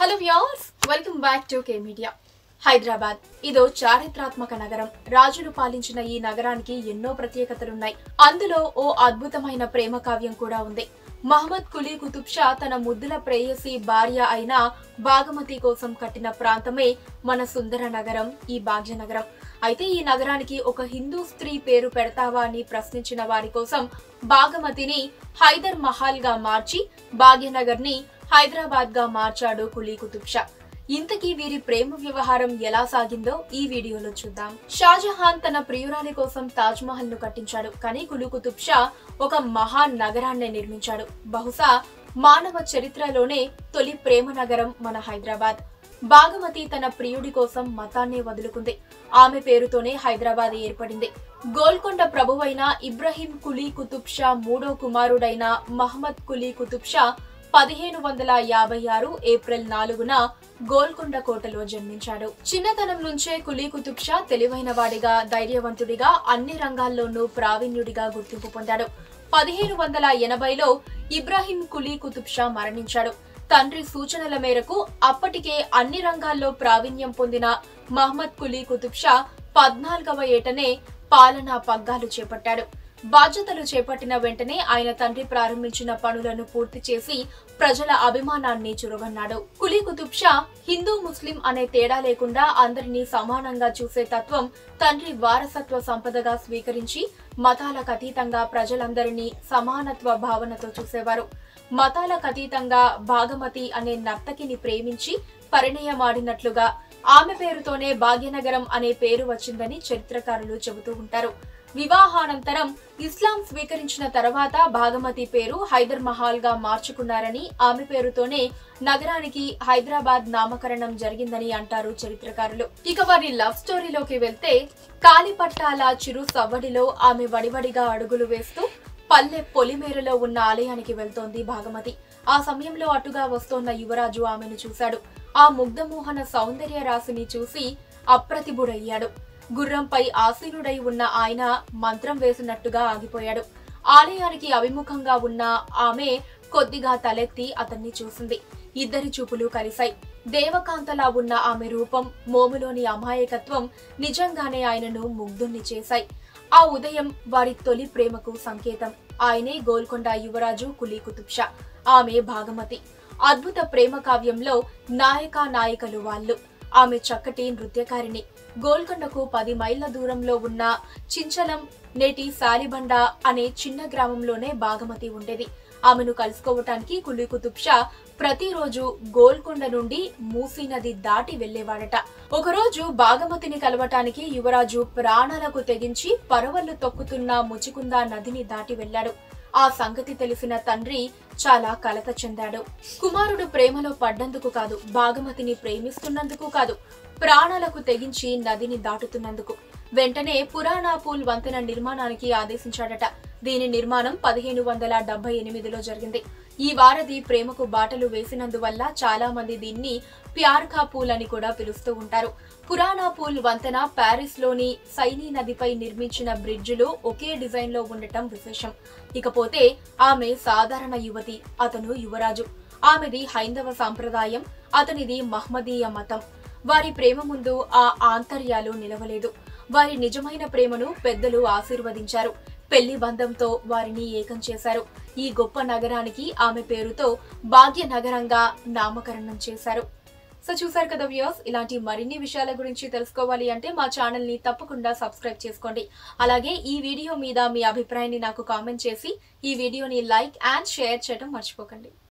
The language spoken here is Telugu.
hello viewers welcome back to K media Hyderabad ఇదో చారిత్రాత్మక నగరం రాజులు పాలించిన ఈ నగరానికి ఎన్నో ప్రత్యేకతలున్నాయి అందులో ఓ అద్భుతమైన ప్రేమ కావ్యం కూడా ఉంది మహమ్మద్ కులీ కుతుబ్ షా తన ముద్దుల ప్రేయసి భార్య అయిన బాగమతి కోసం కట్టిన ప్రాంతమే మన సుందర నగరం ఈ భాగ్యనగరం అయితే ఈ నగరానికి ఒక హిందూ స్త్రీ పేరు పెడతావా అని ప్రశ్నించిన వారి కోసం బాగమతిని హైదర్ మహల్ గా మార్చి భాగ్యనగర్ ని హైదరాబాద్ గా మార్చాడు కులీ కుతుబ్ షా ఇంతకీ వీరి ప్రేమ వ్యవహారం ఎలా సాగిందో ఈ వీడియోలో చూద్దాం షాజహాన్ తన ప్రియురాలి కోసం తాజ్ మహల్ ను కట్టించాడు కానీ కులీ కుతుబ్ షా ఒక మహా నగరాన్ని నిర్మించాడు బహుశా మానవ చరిత్రలోనే తొలి ప్రేమ నగరం మన హైదరాబాద్ బాగమతి తన ప్రియుడి కోసం మతాన్ని వదులుకుంది ఆమె పేరుతోనే హైదరాబాద్ ఏర్పడింది గోల్కొండ ప్రభువైన ఇబ్రహీం కులీ కుతుబ్ షా మూడో కుమారుడైన మహమ్మద్ కులీ కుతుబ్ షా పదిహేను వందల యాభై ఆరు ఏప్రిల్ నాలుగున గోల్కొండ కోటలో జన్మించాడు చిన్నతనం నుంచే కులీ కుతుబ్ షా తెలివైన వాడిగా ధైర్యవంతుడిగా అన్ని రంగాల్లోనూ ప్రావీణ్యుడిగా గుర్తింపు పొందాడు పదిహేను వందల ఎనభైలో ఇబ్రాహిం కులీ కుతుబ్ షా మరణించాడు తండ్రి సూచనల మేరకు అప్పటికే అన్ని రంగాల్లో ప్రావీణ్యం పొందిన మహమ్మద్ కులీ కుతుబ్ షా పద్నాలుగవ ఏటనే పాలనా పగ్గాలు చేపట్టాడు బాధ్యతలు చేపట్టిన వెంటనే ఆయన తండ్రి ప్రారంభించిన పనులను పూర్తి చేసి ప్రజల అభిమానాన్ని చురగొన్నాడు కులీ కుతుబ్ షా హిందూ ముస్లిం అనే తేడా లేకుండా అందరినీ సమానంగా చూసే తత్వం తండ్రి వారసత్వ సంపదగా స్వీకరించి మతాలకు అతీతంగా ప్రజలందరినీ సమానత్వ భావనతో చూసేవారు మతాలకు అతీతంగా భాగమతి అనే నర్తకిని ప్రేమించి పరిణయమాడినట్లుగా ఆమె పేరుతోనే భాగ్యనగరం అనే పేరు వచ్చిందని చరిత్రకారులు చెబుతూ ఉంటారు వివాహానంతరం ఇస్లాం స్వీకరించిన తర్వాత భాగమతి పేరు హైదర్ మహాల్ గా మార్చుకున్నారని ఆమె పేరుతోనే నగరానికి హైదరాబాద్ నామకరణం జరిగిందని అంటారు చరిత్రకారులు ఇక వారి లవ్ స్టోరీలోకి వెళ్తే కాలిపట్టాల చిరు సవ్వడిలో ఆమె వడివడిగా అడుగులు వేస్తూ పల్లె పొలిమేరలో ఉన్న ఆలయానికి వెళ్తోంది భాగమతి ఆ సమయంలో అటుగా వస్తోన్న యువరాజు ఆమెను చూశాడు ఆ ముగ్ధమోహన సౌందర్య రాశిని చూసి అప్రతిభుడయ్యాడు గుర్రంపై ఆసీనుడై ఉన్న ఆయన మంత్రం వేసినట్టుగా ఆగిపోయాడు ఆలయానికి అభిముఖంగా ఉన్న ఆమె కొద్దిగా తలెత్తి అతన్ని చూసింది ఇద్దరి చూపులు కలిశాయి దేవకాంతలా ఉన్న ఆమె రూపం మోములోని అమాయకత్వం నిజంగానే ఆయనను ముగ్ధుణ్ణి చేశాయి ఆ ఉదయం వారి తొలి ప్రేమకు సంకేతం ఆయనే గోల్కొండ యువరాజు కులీ కుతుబ్ షా ఆమె భాగమతి అద్భుత ప్రేమ కావ్యంలో నాయక నాయకలు వాళ్ళు ఆమె చక్కటి నృత్యకారిణి గోల్కొండకు పది మైళ్ళ దూరంలో ఉన్న చించలం నేటి సాలిబండ అనే చిన్న గ్రామంలోనే భాగమతి ఉండేది ఆమెను కలుసుకోవటానికి కులీ కుతుబ్ షా ప్రతిరోజు గోల్కొండ నుండి మూసీ నది దాటి వెళ్లేవాడట ఒకరోజు భాగమతిని కలవటానికి యువరాజు ప్రాణాలకు తెగించి పరవళ్లు తొక్కుతున్న ముచికుంద నదిని దాటి వెళ్లాడు ఆ సంగతి తెలిసిన తండ్రి చాలా కలత చెందాడు కుమారుడు ప్రేమలో పడ్డందుకు కాదు భాగమతిని ప్రేమిస్తున్నందుకు కాదు ప్రాణాలకు తెగించి నదిని దాటుతున్నందుకు వెంటనే పురాణాపూల్ వంతెన నిర్మాణానికి ఆదేశించాడట దీని నిర్మాణం పదిహేను వందల డెబ్బై ఎనిమిదిలో జరిగింది ఈ వారధి ప్రేమకు బాటలు వేసినందువల్ల చాలా మంది దీన్ని ప్యార్ కా పూల్ అని కూడా పిలుస్తూ ఉంటారు పురాణా పూల్ వంతెన ప్యారిస్ లోని సైనీ నదిపై నిర్మించిన బ్రిడ్జిలో ఒకే డిజైన్ లో ఉండటం విశేషం ఇకపోతే ఆమె సాధారణ యువతి అతను యువరాజు ఆమెది హైందవ సాంప్రదాయం అతనిది మహ్మదీయ మతం వారి ప్రేమ ముందు ఆ ఆంతర్యాలు నిలవలేదు వారి నిజమైన ప్రేమను పెద్దలు ఆశీర్వదించారు పెళ్లి బంధంతో వారిని ఏకం చేశారు ఈ గొప్ప నగరానికి ఆమె పేరుతో భాగ్య నగరంగా నామకరణం చేశారు సో చూసారు కదా వ్యూస్ ఇలాంటి మరిన్ని విషయాల గురించి తెలుసుకోవాలి అంటే మా ఛానల్ ని తప్పకుండా సబ్స్క్రైబ్ చేసుకోండి అలాగే ఈ వీడియో మీద మీ అభిప్రాయాన్ని నాకు కామెంట్ చేసి ఈ వీడియోని లైక్ అండ్ షేర్ చేయడం మర్చిపోకండి